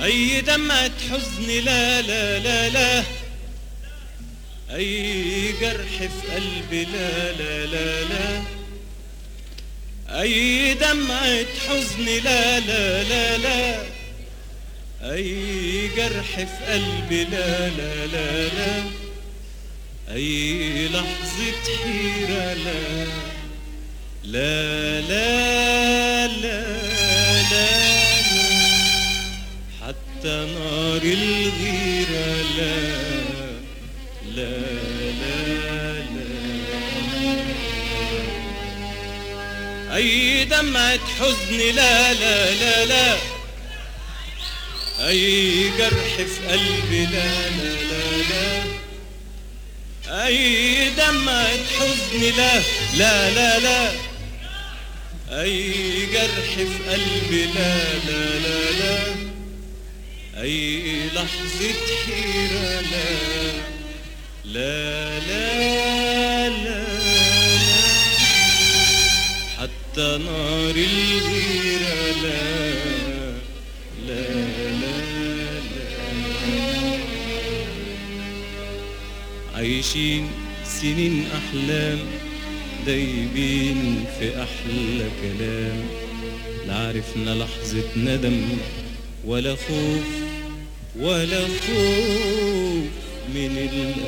أي دمعة حزن لا لا لا لا أي جرح في قلبي لا لا لا لا أي دمعة حزن لا لا لا لا أي جرح في قلبي لا لا لا لا أي لحظة حيرة لا لا لا لا لا, لا حتى نار الغيرة لا لا لا لا أي دمعة حزن لا لا لا لا أي جرح في قلبي لا لا لا لا أي دمعة حزن لا لا لا لا أي جرح في قلبي لا لا لا لا أي لحظة حيرة لا لا لا لا, لا حتى نار الغيرة لا لا لا لا عايشين سنين أحلام دايبين في أحلى كلام لا عرفنا لحظة ندم ولا خوف ولا خوف من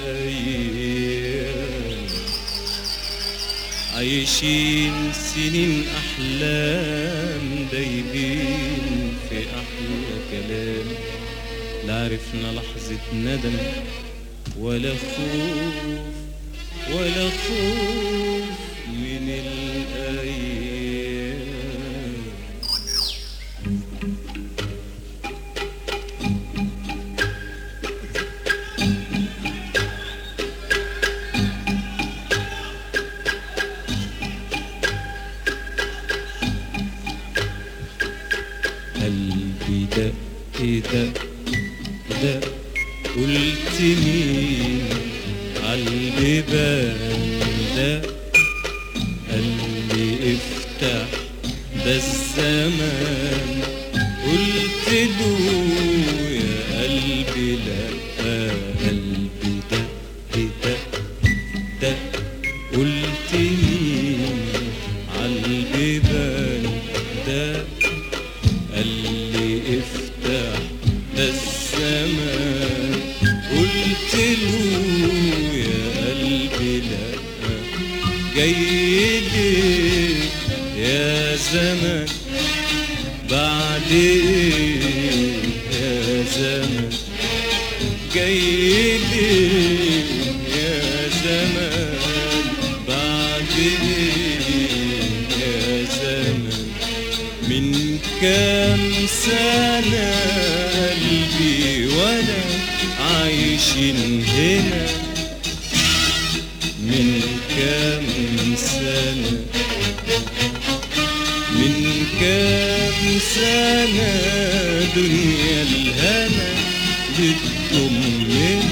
الأيام عايشين سنين أحلام دايبين في أحلى كلام لا عرفنا لحظة ندم ولا خوف ولا خوف من الأيام قلبي دق دق دق قلت مين عالبيبان دق قلبي افتح ده الزمان قلت له يا قلبي لا قلبي دق دق دق قلت مين عالبيبان دق قال لي افتح ده الزمان قلت له يا قلبي لا جاي لي يا زمان بعد ايه يا زمان جاي لي يا زمان بعد ايه يا زمان من كام سنة قلبي وانا عايشين هنا من كام سنة من كام سنة دنيا الهنا بتضمنا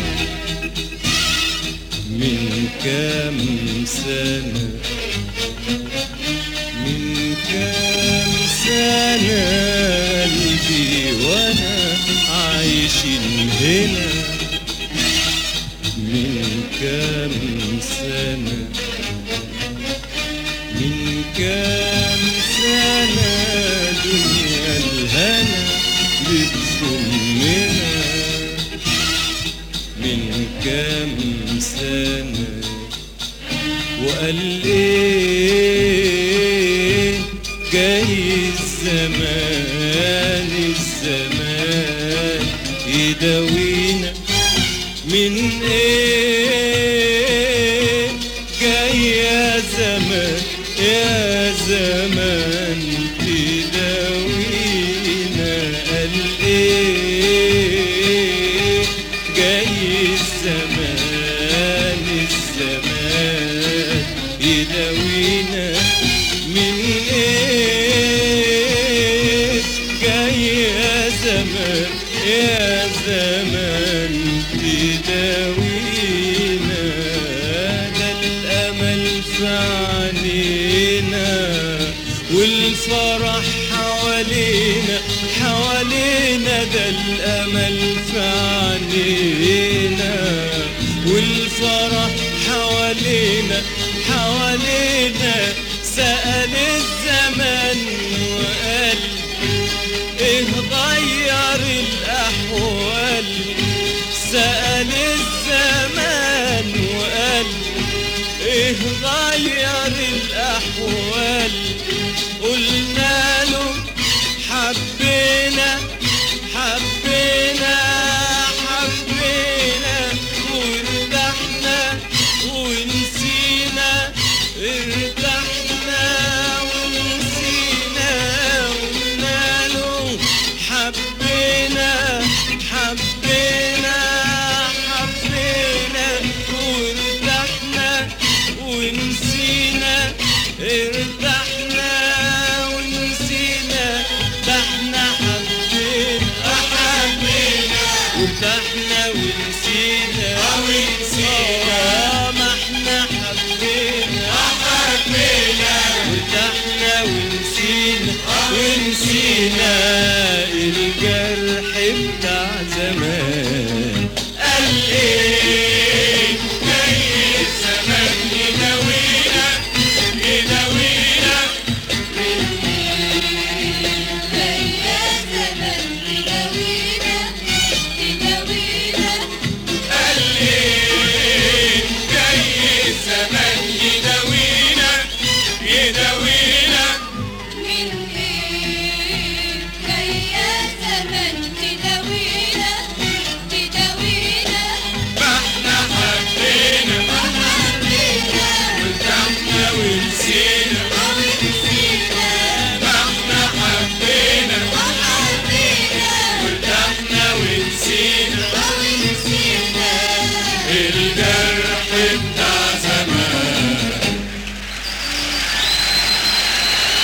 من كام سنة من كام سنة قلبي وانا عايشين هنا من كام سنة من كام سنة دنيا الهنا بتضمنا من كام سنة وقال ايه جاي الزمان الزمان يداوينا من ايه جاي يا زمان يا زمان تداوينا قال ايه جاي الزمان الزمان يداوينا من ايه جاي يا زمان يا زمان تداوينا ده الامل في عينينا والفرح حوالينا حوالينا ابتدى الأمل في عينينا والفرح حوالينا حوالينا سأل الزمن وقال ايه غير الأحوال سأل الزمان وقال ايه غير الأحوال قلنا له حبينا حبينا حبينا وارتحنا ونسينا ارتحنا ونسينا قلنا له حبينا حبينا حبينا وارتحنا ونسينا ارتحنا